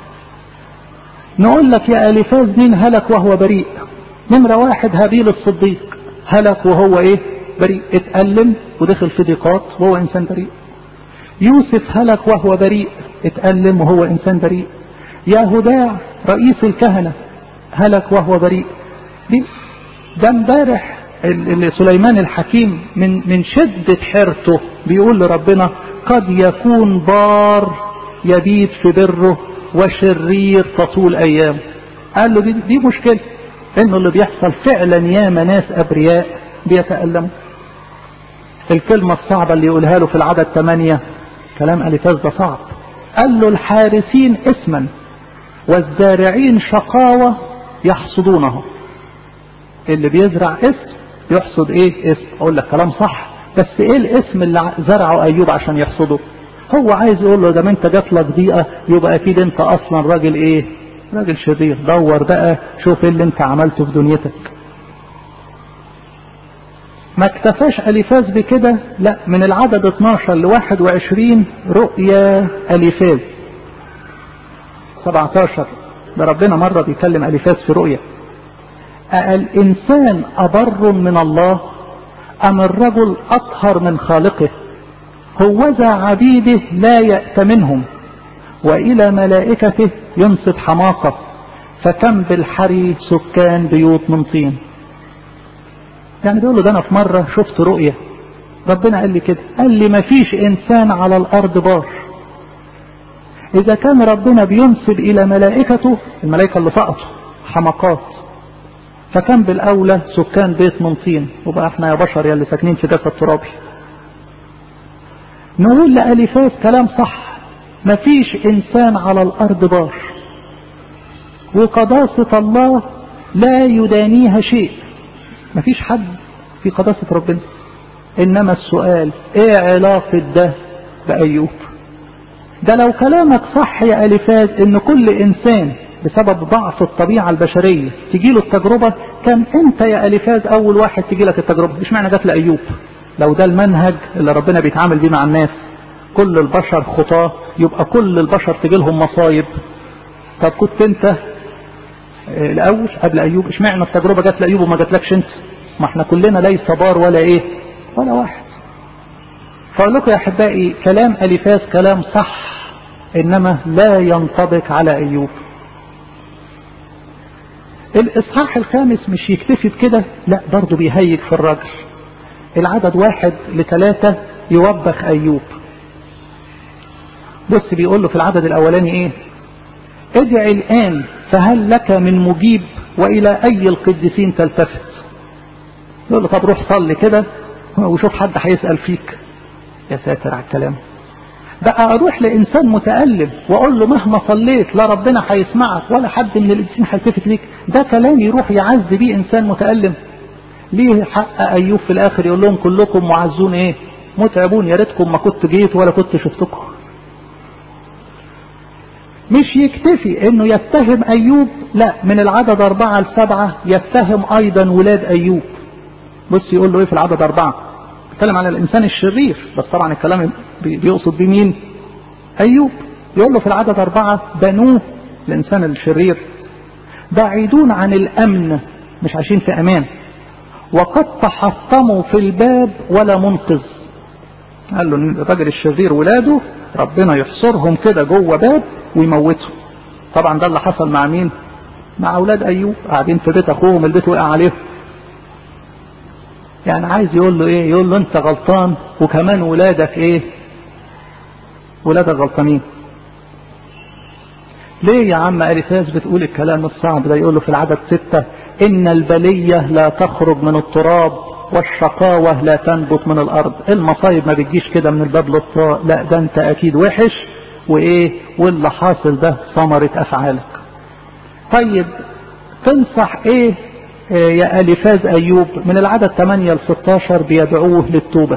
نقول لك يا الفاز مين هلك وهو بريء نمرة واحد هابيل الصديق هلك وهو ايه بريء اتألم ودخل في ضيقات وهو انسان بريء يوسف هلك وهو بريء اتألم وهو انسان بريء يا هداع رئيس الكهنة هلك وهو بريء دي ده امبارح سليمان الحكيم من من شدة حيرته بيقول لربنا قد يكون بار يبيت في بره وشرير تطول ايام قال له دي, دي مشكلة انه اللي بيحصل فعلا ياما ناس ابرياء بيتألموا الكلمة الصعبة اللي يقولها له في العدد ثمانية كلام أليفاز ده صعب قال له الحارسين اسما والزارعين شقاوة يحصدونه اللي بيزرع اسم يحصد ايه اسم اقول لك كلام صح بس ايه الاسم اللي زرعه ايوب عشان يحصده هو عايز يقول له ده انت جات لك ضيقه يبقى اكيد انت اصلا راجل ايه راجل شرير دور بقى شوف ايه اللي انت عملته في دنيتك ما اكتفاش اليفاز بكده لا من العدد 12 ل 21 رؤيا اليفاز 17 ده ربنا مرة بيكلم اليفاز في رؤيا الإنسان أبر من الله أم الرجل أطهر من خالقه هوذا عبيده لا يأتمنهم وإلى ملائكته ينصب حماقة فكم بالحري سكان بيوت من طين يعني بيقول له ده أنا في مرة شفت رؤية ربنا قال لي كده قال لي مفيش إنسان على الأرض بار إذا كان ربنا بينسب إلى ملائكته الملائكة اللي سقطوا حمقات فكان بالأولى سكان بيت من طين وبقى احنا يا بشر يا اللي ساكنين في جسد ترابي نقول لأليفاز كلام صح مفيش إنسان على الأرض بار وقداسة الله لا يدانيها شيء مفيش حد في قداسة ربنا إنما السؤال إيه علاقة ده بأيوب ده لو كلامك صح يا أليفاز إن كل إنسان بسبب ضعف الطبيعة البشرية تجي له التجربة كان انت يا أليفاز اول واحد تجي لك التجربة مش معنى جات لأيوب لو ده المنهج اللي ربنا بيتعامل بيه مع الناس كل البشر خطاة يبقى كل البشر تجي لهم مصايب طب كنت انت الاول قبل ايوب اشمعنى التجربة جات لأيوب وما جاتلكش انت ما احنا كلنا ليس بار ولا ايه ولا واحد فاقول لكم يا احبائي كلام أليفاز كلام صح انما لا ينطبق على ايوب الاصحاح الخامس مش يكتفي بكده لا برضه بيهيج في الرجل العدد واحد لثلاثة يوبخ ايوب بص بيقول له في العدد الاولاني ايه ادعي الان فهل لك من مجيب والى اي القديسين تلتفت يقول له طب روح صلي كده وشوف حد هيسأل فيك يا ساتر على الكلام بقى اروح لانسان متألم واقول له مهما صليت لا ربنا هيسمعك ولا حد من الانسان هيلتفت ليك ده كلام يروح يعز بيه انسان متألم ليه حق ايوب في الاخر يقول لهم كلكم معزون ايه متعبون يا ريتكم ما كنت جيت ولا كنت شفتكم مش يكتفي انه يتهم ايوب لا من العدد اربعة لسبعة يتهم ايضا ولاد ايوب بص يقول له ايه في العدد اربعة بيتكلم على الانسان الشرير بس طبعا الكلام بيقصد بيه مين ايوب يقول له في العدد اربعة بنوه الانسان الشرير بعيدون عن الامن مش عايشين في امان وقد تحطموا في الباب ولا منقذ قال له الراجل الشرير ولاده ربنا يحصرهم كده جوه باب ويموتهم طبعا ده اللي حصل مع مين مع اولاد ايوب قاعدين في بيت اخوهم البيت وقع عليهم يعني عايز يقول له ايه يقول له انت غلطان وكمان ولادك ايه ولادك غلطانين ليه يا عم أليفاز بتقول الكلام الصعب ده يقول له في العدد ستة إن البلية لا تخرج من التراب والشقاوة لا تنبت من الأرض المصايب ما بتجيش كده من الباب للطاء لا ده أنت أكيد وحش وإيه واللي حاصل ده ثمرة أفعالك طيب تنصح إيه يا أليفاز أيوب من العدد 8 ل 16 بيدعوه للتوبة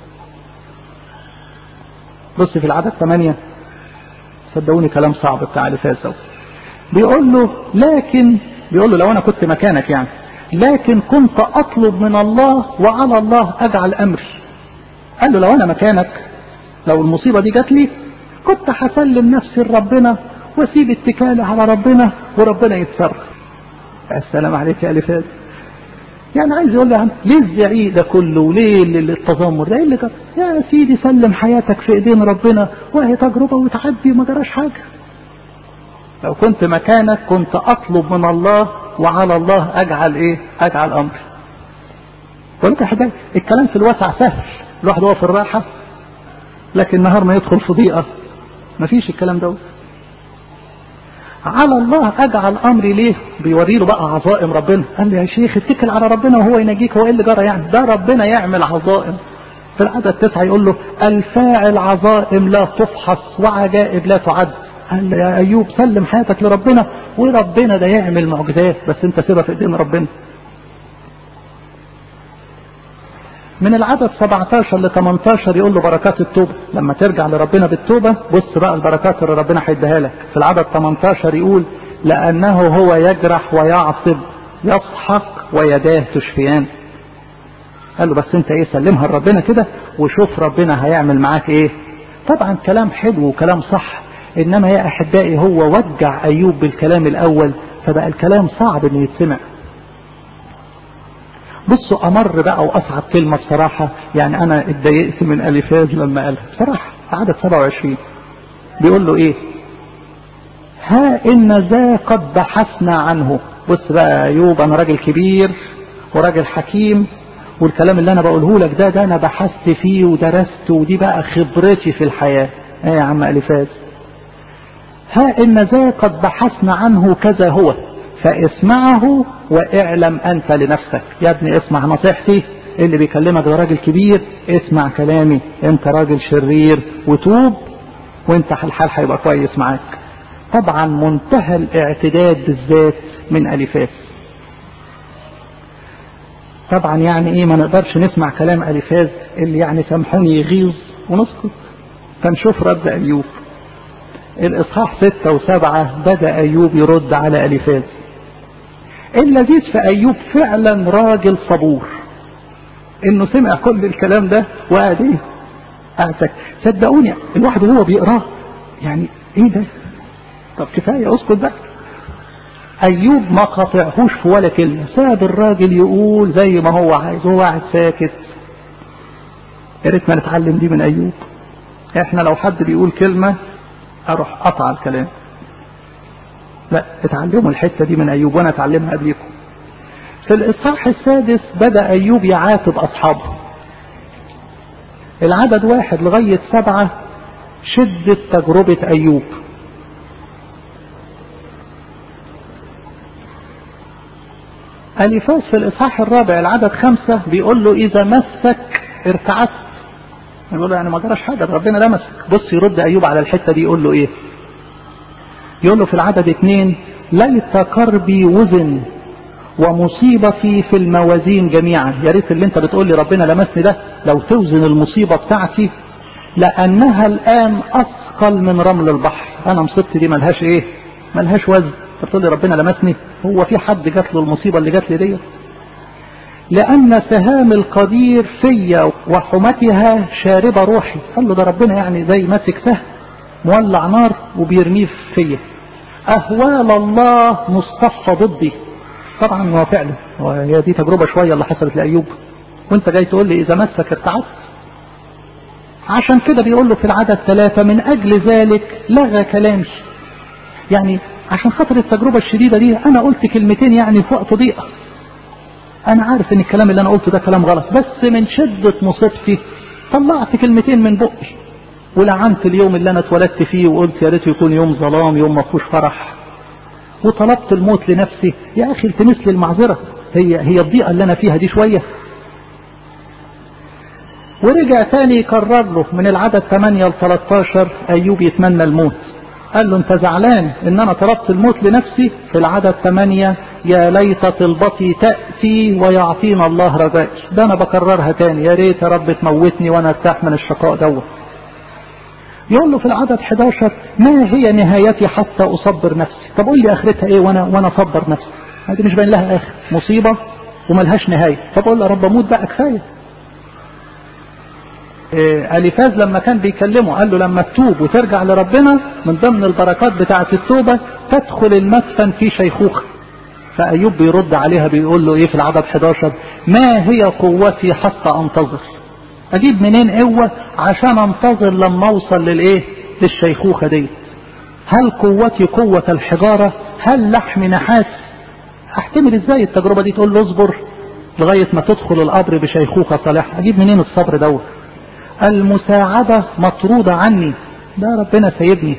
بص في العدد 8 صدقوني كلام صعب بتاع أليفاز ده بيقول له لكن بيقول له لو أنا كنت مكانك يعني لكن كنت أطلب من الله وعلى الله أجعل أمري قال له لو أنا مكانك لو المصيبة دي جات لي كنت هسلم نفسي لربنا واسيب اتكالي على ربنا وربنا يتصرف السلام عليك يا ألفاز يعني عايز يقول له يا عم ليه الزعيق ده كله وليه التذمر ده ايه اللي جرى يا سيدي سلم حياتك في ايدين ربنا وهي تجربه وتعدي وما جراش حاجه لو كنت مكانك كنت اطلب من الله وعلى الله اجعل ايه اجعل امري وانت حاجة الكلام في الواسع سهل الواحد هو في الراحة لكن نهار ما يدخل في ضيقة مفيش الكلام ده على الله اجعل امري ليه بيوري له بقى عظائم ربنا قال لي يا شيخ اتكل على ربنا وهو ينجيك هو ايه اللي جرى يعني ده ربنا يعمل عظائم في العدد تسعة يقول له الفاعل عظائم لا تفحص وعجائب لا تعد قال يا ايوب سلم حياتك لربنا وربنا ده يعمل معجزات بس انت سيبها في ايدين ربنا من العدد 17 ل 18 يقول له بركات التوبة لما ترجع لربنا بالتوبة بص بقى البركات اللي ربنا هيديها لك في العدد 18 يقول لأنه هو يجرح ويعصب يضحك ويداه تشفيان قال له بس انت ايه سلمها لربنا كده وشوف ربنا هيعمل معاك ايه طبعا كلام حلو وكلام صح انما يا احبائي هو وجع ايوب بالكلام الاول فبقى الكلام صعب انه يتسمع بصوا امر بقى واصعب كلمه بصراحه يعني انا اتضايقت من الفاز لما قالها بصراحه عدد 27 بيقول له ايه ها ان ذا قد بحثنا عنه بص بقى ايوب انا راجل كبير وراجل حكيم والكلام اللي انا بقوله لك ده ده انا بحثت فيه ودرست ودي بقى خبرتي في الحياه ايه يا عم الفاز ها ان ذا قد بحثنا عنه كذا هو فاسمعه واعلم انت لنفسك يا ابني اسمع نصيحتي اللي بيكلمك ده راجل كبير اسمع كلامي انت راجل شرير وتوب وانت الحال هيبقى كويس معاك طبعا منتهى الاعتداد بالذات من الفاس طبعا يعني ايه ما نقدرش نسمع كلام الفاز اللي يعني سامحوني يغيظ ونسكت فنشوف رد ايوب الاصحاح ستة وسبعة بدأ ايوب يرد على الفاز اللذيذ في ايوب فعلا راجل صبور انه سمع كل الكلام ده وقعد ايه قعد صدقوني الواحد وهو بيقراه يعني ايه ده طب كفايه اسكت بقى ايوب ما قاطعهوش في ولا كلمه ساب الراجل يقول زي ما هو عايز هو قاعد ساكت يا ريت ما نتعلم دي من ايوب احنا لو حد بيقول كلمه اروح قطع الكلام لا اتعلموا الحتة دي من أيوب وأنا أتعلمها قبلكم في الإصحاح السادس بدأ أيوب يعاتب أصحابه العدد واحد لغاية سبعة شدة تجربة أيوب أليفاس في الإصحاح الرابع العدد خمسة بيقول له إذا مسك ارتعدت يقول له يعني ما جراش حاجة ربنا لمسك بص يرد أيوب على الحتة دي يقول له إيه يقول له في العدد اثنين ليت كربي وزن ومصيبتي في الموازين جميعا يا ريت اللي انت بتقول لي ربنا لمسني ده لو توزن المصيبة بتاعتي لأنها الآن أثقل من رمل البحر أنا مصيبتي دي ملهاش إيه ملهاش وزن بتقول لي ربنا لمسني هو في حد جات له المصيبة اللي جات لي دي لأن سهام القدير فيا وحمتها شاربة روحي قال له ده ربنا يعني زي ماسك سهم مولع نار وبيرميه فيا أهوال الله مصطفى ضدي طبعا هو فعلا هي دي تجربة شوية اللي حصلت لأيوب وانت جاي تقول لي إذا مسك ارتعدت عشان كده بيقول له في العدد ثلاثة من أجل ذلك لغى كلامي يعني عشان خاطر التجربة الشديدة دي أنا قلت كلمتين يعني في وقت ضيقة أنا عارف إن الكلام اللي أنا قلته ده كلام غلط بس من شدة مصيبتي طلعت كلمتين من بقي ولعنت اليوم اللي انا اتولدت فيه وقلت يا ريت يكون يوم ظلام يوم ما فيهوش فرح وطلبت الموت لنفسي يا اخي التمس لي المعذره هي هي الضيقه اللي انا فيها دي شويه ورجع تاني يكرر له من العدد 8 ل 13 ايوب يتمنى الموت قال له انت زعلان ان انا طلبت الموت لنفسي في العدد 8 يا ليت طلبتي تأتي ويعطينا الله رجائي ده انا بكررها تاني يا ريت يا رب تموتني وانا ارتاح من الشقاء دوت يقول له في العدد 11 ما هي نهايتي حتى اصبر نفسي طب قول لي اخرتها ايه وانا وانا اصبر نفسي هذه مش باين لها اخر مصيبه وملهاش نهايه طب قول له يا رب اموت بقى كفايه إيه اليفاز لما كان بيكلمه قال له لما تتوب وترجع لربنا من ضمن البركات بتاعه التوبه تدخل المدفن في شيخوخه فايوب بيرد عليها بيقول له ايه في العدد 11 ما هي قوتي حتى انتظر اجيب منين قوة عشان انتظر لما اوصل للايه للشيخوخة دي هل قوتي قوة الحجارة هل لحم نحاس احتمل ازاي التجربة دي تقول له اصبر لغاية ما تدخل القبر بشيخوخة صالحة اجيب منين الصبر دوت المساعدة مطرودة عني ده ربنا سيبني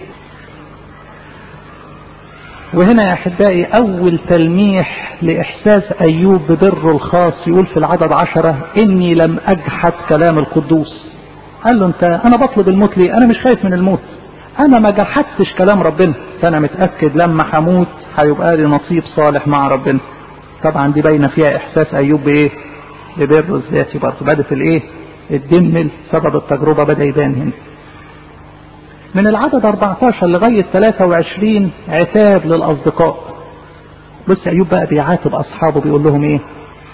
وهنا يا احبائي اول تلميح لاحساس ايوب ببره الخاص يقول في العدد عشرة اني لم اجحد كلام القدوس قال له انت انا بطلب الموت ليه انا مش خايف من الموت انا ما جحدتش كلام ربنا فانا متاكد لما هموت هيبقى لي نصيب صالح مع ربنا طبعا دي باينه فيها احساس ايوب بايه ببره الذاتي برضه بدت الايه الدم سبب التجربه بدا يبان هنا من العدد 14 لغاية 23 عتاب للأصدقاء بص أيوب بقى بيعاتب أصحابه بيقول لهم إيه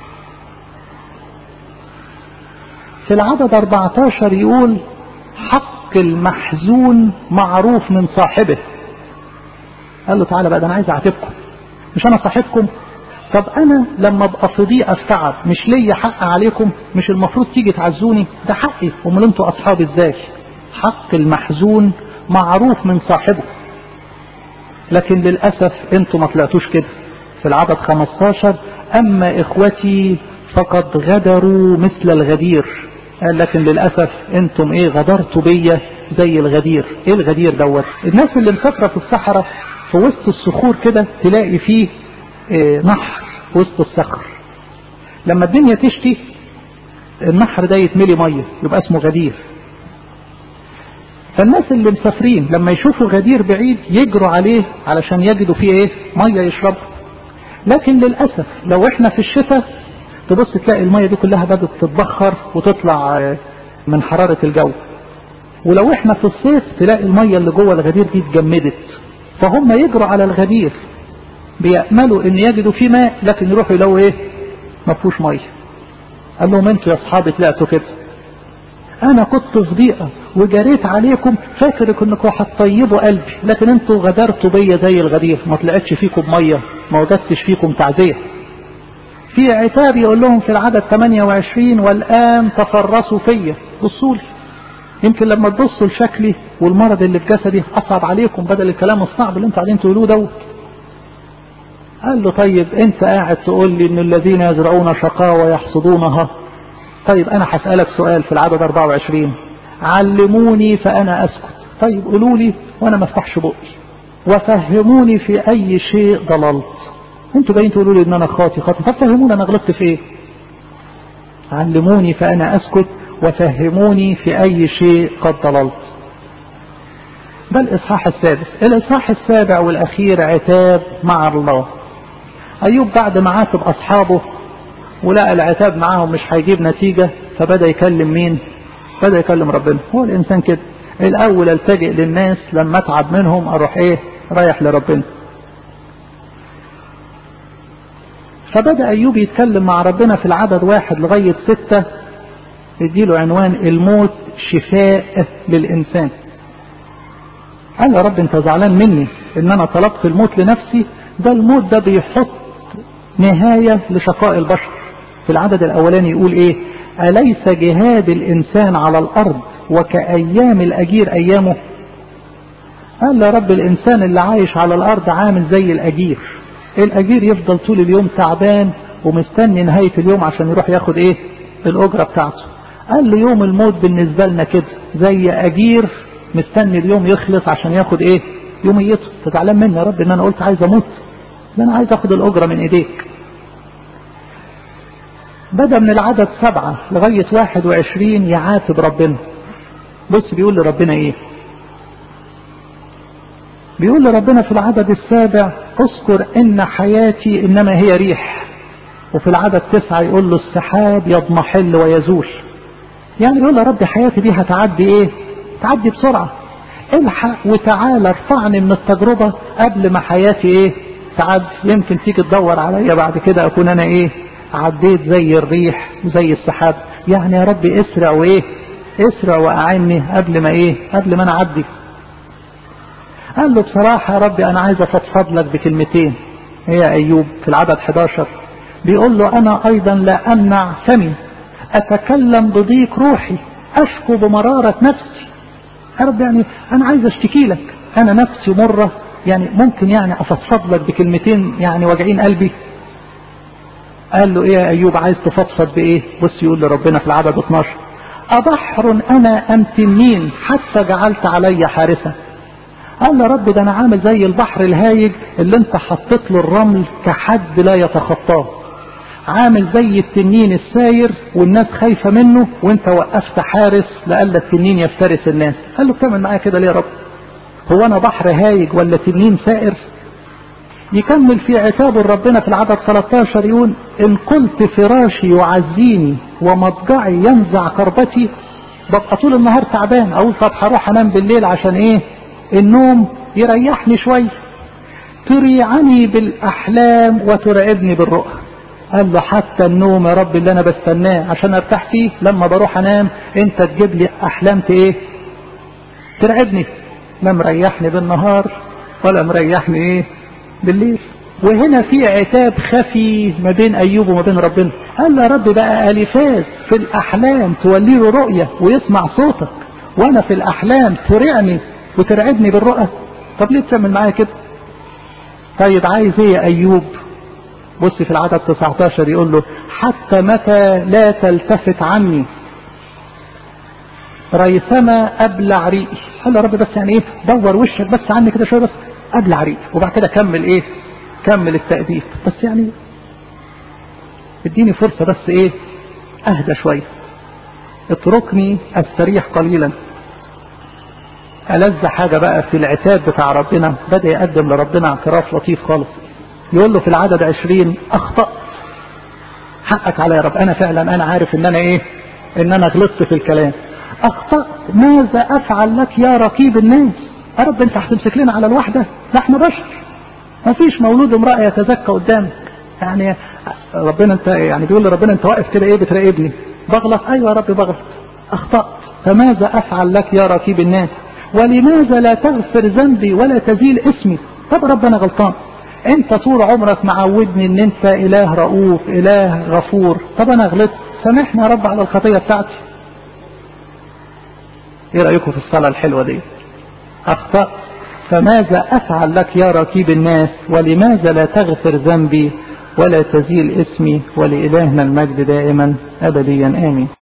في العدد 14 يقول حق المحزون معروف من صاحبه قال له تعالى بقى ده أنا عايز أعاتبكم مش أنا صاحبكم طب أنا لما أبقى في ضيقة في تعب مش ليا حق عليكم مش المفروض تيجي تعزوني ده حقي أمال أنتوا أصحابي إزاي حق المحزون معروف من صاحبه لكن للأسف انتم ما طلعتوش كده في العدد 15 أما إخوتي فقد غدروا مثل الغدير قال لكن للأسف انتم ايه غدرتوا بيا زي الغدير ايه الغدير دوت الناس اللي مسافرة في الصحراء في وسط الصخور كده تلاقي فيه اه نحر في وسط الصخر لما الدنيا تشتي النحر ده يتملي ميه يبقى اسمه غدير فالناس اللي مسافرين لما يشوفوا غدير بعيد يجروا عليه علشان يجدوا فيه ايه ميه يشربوا لكن للاسف لو احنا في الشتاء تبص تلاقي الميه دي كلها بدات تتبخر وتطلع من حراره الجو ولو احنا في الصيف تلاقي الميه اللي جوه الغدير دي اتجمدت فهم يجروا على الغدير بيأملوا ان يجدوا فيه ماء لكن يروحوا يلاقوا ايه ما فيهوش ميه قال لهم انتوا يا اصحابي طلعتوا كده انا كنت في ضيقه وجريت عليكم فاكر انكم هتطيبوا قلبي لكن انتوا غدرتوا بيا زي الغدير ما طلعتش فيكم ميه ما وجدتش فيكم تعزيه في عتاب يقول لهم في العدد 28 والان تفرسوا فيا بصوا لي يمكن لما تبصوا لشكلي والمرض اللي في جسدي اصعب عليكم بدل الكلام الصعب اللي انتوا قاعدين تقولوه دوت قال له طيب انت قاعد تقول لي ان الذين يزرعون شقاوة يحصدونها طيب انا هسألك سؤال في العدد 24 علموني فانا اسكت طيب قولوا لي وانا ما افتحش بقي وفهموني في اي شيء ضللت انتوا جايين تقولوا لي ان انا خاطي خاطي طب فهموني انا غلطت في ايه علموني فانا اسكت وفهموني في اي شيء قد ضللت ده الاصحاح السادس الاصحاح السابع والاخير عتاب مع الله ايوب بعد ما عاتب اصحابه ولقى العتاب معاهم مش هيجيب نتيجة فبدأ يكلم مين بدأ يكلم ربنا هو الإنسان كده الأول التجئ للناس لما أتعب منهم أروح إيه رايح لربنا فبدأ أيوب يتكلم مع ربنا في العدد واحد لغاية ستة يديله عنوان الموت شفاء للإنسان قال يا رب أنت زعلان مني إن أنا طلبت الموت لنفسي ده الموت ده بيحط نهاية لشقاء البشر في العدد الأولاني يقول إيه أليس جهاد الإنسان على الأرض وكأيام الأجير أيامه قال يا رب الإنسان اللي عايش على الأرض عامل زي الأجير الأجير يفضل طول اليوم تعبان ومستني نهاية اليوم عشان يروح ياخد إيه الأجرة بتاعته قال له يوم الموت بالنسبة لنا كده زي أجير مستني اليوم يخلص عشان ياخد إيه يوميته تزعلان مني يا رب إن أنا قلت عايز أموت ده أنا عايز أخد الأجرة من إيديك بدأ من العدد سبعة لغاية واحد وعشرين يعاتب ربنا بص بيقول لربنا ايه بيقول لربنا في العدد السابع اذكر ان حياتي انما هي ريح وفي العدد تسعة يقول له السحاب يضمحل ويزول يعني بيقول له رب حياتي دي هتعدي ايه تعدي بسرعة الحق وتعالى ارفعني من التجربة قبل ما حياتي ايه تعدي يمكن تيجي تدور عليا بعد كده اكون انا ايه عديت زي الريح وزي السحاب يعني يا رب اسرع وايه اسرع واعني قبل ما ايه قبل ما انا اعدي قال له بصراحة يا ربي انا عايز افضفض لك بكلمتين هي ايوب في العدد 11 بيقول له انا ايضا لا امنع فمي اتكلم بضيق روحي اشكو بمرارة نفسي يا رب يعني انا عايز اشتكي لك انا نفسي مرة يعني ممكن يعني افضفض لك بكلمتين يعني واجعين قلبي قال له ايه يا ايوب عايز تفضفض بايه بص يقول لربنا في العدد 12 أبحر أنا أم تنين حتى جعلت علي حارسا قال يا رب ده أنا عامل زي البحر الهايج اللي أنت حطيت له الرمل كحد لا يتخطاه عامل زي التنين الساير والناس خايفة منه وانت وقفت حارس لألا التنين يفترس الناس قال له بتعمل معايا كده ليه يا رب هو أنا بحر هايج ولا تنين سائر يكمل في عتاب ربنا في العدد 13 يقول إن قلت فراشي يعزيني ومضجعي ينزع كربتي ببقى طول النهار تعبان أقول طب هروح أنام بالليل عشان إيه النوم يريحني شوية تريعني بالأحلام وترعبني بالرؤى قال له حتى النوم يا رب اللي أنا بستناه عشان أرتاح فيه لما بروح أنام أنت تجيب لي أحلام إيه ترعبني لا مريحني بالنهار ولا مريحني إيه بالليل وهنا في عتاب خفي ما بين ايوب وما بين ربنا قال له يا رب بقى الفاز في الاحلام تولي له رؤيه ويسمع صوتك وانا في الاحلام ترعني وترعبني بالرؤى طب ليه تعمل معايا كده طيب عايز ايه يا ايوب بص في العدد 19 يقول له حتى متى لا تلتفت عني ريثما ابلع ريقي قال له يا رب بس يعني ايه دور وشك بس عني كده شويه بس ابلع ريقي وبعد كده كمل ايه كمل التأديب بس يعني اديني فرصة بس ايه اهدى شوية اتركني استريح قليلا ألذ حاجة بقى في العتاب بتاع ربنا بدأ يقدم لربنا اعتراف لطيف خالص يقول له في العدد عشرين أخطأت حقك على يا رب أنا فعلا أنا عارف إن أنا إيه إن أنا غلطت في الكلام أخطأت ماذا أفعل لك يا رقيب الناس يا رب أنت هتمسك لنا على الوحدة ده احنا بشر ما فيش مولود امرأة يتزكى قدامك يعني ربنا انت يعني بيقول لربنا انت واقف كده ايه بتراقبني بغلط ايوه يا رب بغلط اخطأت فماذا افعل لك يا ركيب الناس ولماذا لا تغفر ذنبي ولا تزيل اسمي طب رب انا غلطان انت طول عمرك معودني ان انت اله رؤوف اله غفور طب انا غلطت سامحني يا رب على الخطية بتاعتي ايه رأيكم في الصلاة الحلوة دي اخطأت فماذا أفعل لك يا ركيب الناس ولماذا لا تغفر ذنبي ولا تزيل اسمي ولإلهنا المجد دائما أبديا آمين